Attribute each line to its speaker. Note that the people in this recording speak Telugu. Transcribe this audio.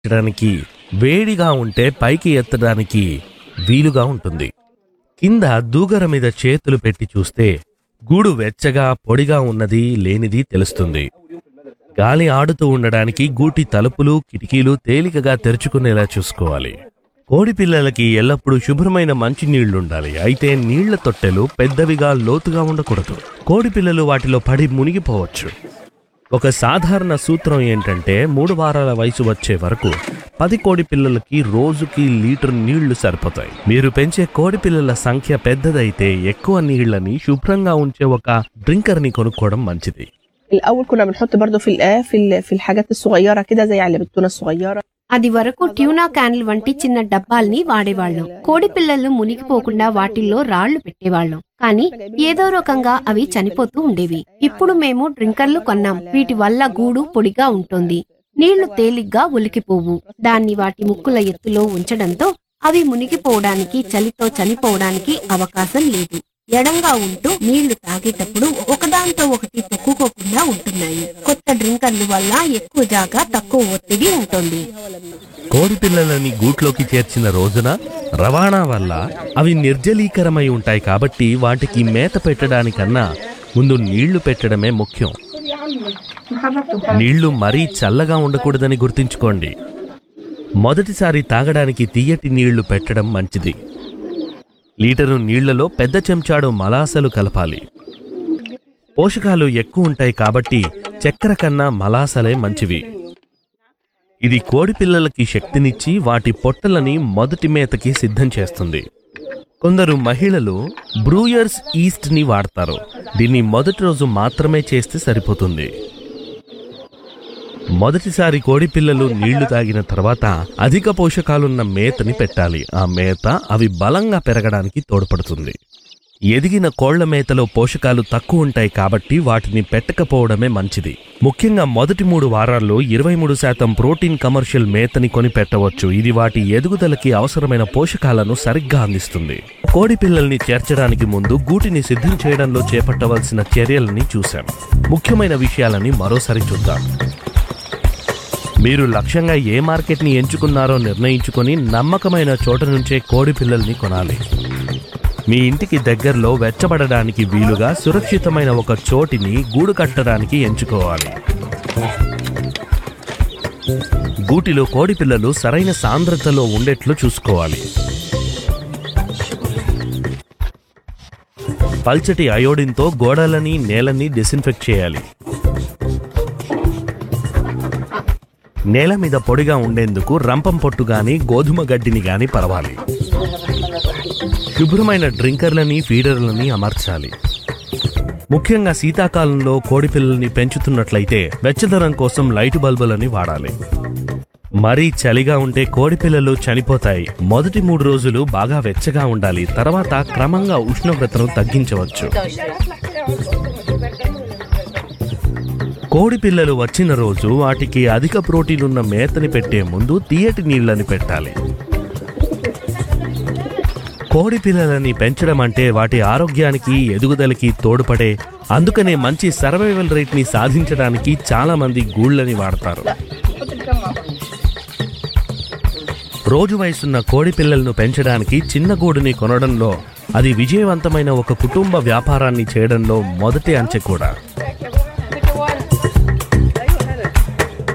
Speaker 1: పెట్టడానికి వేడిగా ఉంటే పైకి ఎత్తడానికి వీలుగా ఉంటుంది కింద దూగర మీద చేతులు పెట్టి చూస్తే గూడు వెచ్చగా పొడిగా ఉన్నది లేనిది తెలుస్తుంది గాలి ఆడుతూ ఉండడానికి గూటి తలుపులు కిటికీలు తేలికగా తెరుచుకునేలా చూసుకోవాలి కోడి పిల్లలకి ఎల్లప్పుడూ శుభ్రమైన మంచి నీళ్లుండాలి అయితే నీళ్ల తొట్టెలు పెద్దవిగా లోతుగా ఉండకూడదు కోడి పిల్లలు వాటిలో పడి మునిగిపోవచ్చు ఒక సాధారణ సూత్రం ఏంటంటే మూడు వారాల వయసు వచ్చే వరకు పది కోడి పిల్లలకి రోజుకి లీటర్ నీళ్లు సరిపోతాయి మీరు పెంచే కోడి పిల్లల సంఖ్య పెద్దదైతే ఎక్కువ నీళ్లని శుభ్రంగా ఉంచే ఒక డ్రింకర్ని కొనుక్కోవడం మంచిది
Speaker 2: الاول كنا بنحط برضو في الآه في ال- في الحاجات الصغيره كده زي علبه التونه الصغيره
Speaker 3: అది వరకు ట్యూనా క్యాన్లు వంటి చిన్న డబ్బాల్ని వాడేవాళ్ళం కోడి పిల్లలు మునిగిపోకుండా వాటిల్లో రాళ్లు పెట్టేవాళ్ళం కానీ ఏదో రకంగా అవి చనిపోతూ ఉండేవి ఇప్పుడు మేము డ్రింకర్లు కొన్నాం వీటి వల్ల గూడు పొడిగా ఉంటుంది నీళ్లు తేలిగ్గా ఒలికిపోవు దాన్ని వాటి ముక్కుల ఎత్తులో ఉంచడంతో అవి మునిగిపోవడానికి చలితో చనిపోవడానికి అవకాశం లేదు ఎడంగా ఉంటూ నీళ్లు తాగేటప్పుడు ఒకదాంతో ఒకటి తొక్కుకోకుండా ఉంటున్నాయి కొత్త డ్రింకర్లు వల్ల ఎక్కువ జాగా తక్కువ ఒత్తిడి ఉంటుంది
Speaker 1: కోడి పిల్లలని గూట్లోకి చేర్చిన రోజున రవాణా వల్ల అవి నిర్జలీకరమై ఉంటాయి కాబట్టి వాటికి మేత పెట్టడానికన్నా ముందు నీళ్లు పెట్టడమే ముఖ్యం నీళ్లు మరీ చల్లగా ఉండకూడదని గుర్తుంచుకోండి మొదటిసారి తాగడానికి తీయటి నీళ్లు పెట్టడం మంచిది లీటరు నీళ్లలో పెద్ద చెంచాడు మలాసలు కలపాలి పోషకాలు ఎక్కువ ఉంటాయి కాబట్టి చక్కెర కన్నా మలాసలే మంచివి ఇది కోడి పిల్లలకి శక్తినిచ్చి వాటి పొట్టలని మొదటి మేతకి సిద్ధం చేస్తుంది కొందరు మహిళలు బ్రూయర్స్ ఈస్ట్ ని వాడతారు దీన్ని మొదటి రోజు మాత్రమే చేస్తే సరిపోతుంది మొదటిసారి కోడి పిల్లలు నీళ్లు తాగిన తర్వాత అధిక పోషకాలున్న మేతని పెట్టాలి ఆ మేత అవి బలంగా పెరగడానికి తోడ్పడుతుంది ఎదిగిన కోళ్ల మేతలో పోషకాలు తక్కువ ఉంటాయి కాబట్టి వాటిని పెట్టకపోవడమే మంచిది ముఖ్యంగా మొదటి మూడు వారాల్లో ఇరవై మూడు శాతం ప్రోటీన్ కమర్షియల్ మేతని కొని పెట్టవచ్చు ఇది వాటి ఎదుగుదలకి అవసరమైన పోషకాలను సరిగ్గా అందిస్తుంది కోడి పిల్లల్ని చేర్చడానికి ముందు గూటిని సిద్ధం చేయడంలో చేపట్టవలసిన చర్యలని చూశాం ముఖ్యమైన విషయాలని మరోసారి చూద్దాం మీరు లక్ష్యంగా ఏ మార్కెట్ని ఎంచుకున్నారో నిర్ణయించుకొని నమ్మకమైన చోట నుంచే కోడి పిల్లల్ని కొనాలి మీ ఇంటికి దగ్గరలో వెచ్చబడడానికి వీలుగా సురక్షితమైన ఒక చోటిని గూడు కట్టడానికి ఎంచుకోవాలి గూటిలో కోడి పిల్లలు సరైన సాంద్రతలో ఉండేట్లు చూసుకోవాలి పల్చటి అయోడిన్తో గోడలని నేలని డిసిన్ఫెక్ట్ చేయాలి నేల మీద పొడిగా ఉండేందుకు రంపం పొట్టు గాని గోధుమ గడ్డిని గాని పరవాలి శుభ్రమైన డ్రింకర్లని ఫీడర్లని అమర్చాలి ముఖ్యంగా శీతాకాలంలో కోడి పిల్లల్ని పెంచుతున్నట్లయితే వెచ్చదనం కోసం లైట్ బల్బులని వాడాలి మరీ చలిగా ఉంటే కోడి పిల్లలు చనిపోతాయి మొదటి మూడు రోజులు బాగా వెచ్చగా ఉండాలి తర్వాత క్రమంగా ఉష్ణోగ్రతను తగ్గించవచ్చు కోడి పిల్లలు వచ్చిన రోజు వాటికి అధిక ప్రోటీన్ ఉన్న మేతని పెట్టే ముందు తీయటి నీళ్ళని పెట్టాలి కోడి పిల్లలని పెంచడం అంటే వాటి ఆరోగ్యానికి ఎదుగుదలకి తోడ్పడే అందుకనే మంచి సర్వైవల్ రేట్ ని సాధించడానికి చాలా మంది గూళ్ళని వాడతారు రోజు వయసున్న కోడి పిల్లలను పెంచడానికి చిన్న గూడుని కొనడంలో అది విజయవంతమైన ఒక కుటుంబ వ్యాపారాన్ని చేయడంలో మొదటి అంచె కూడా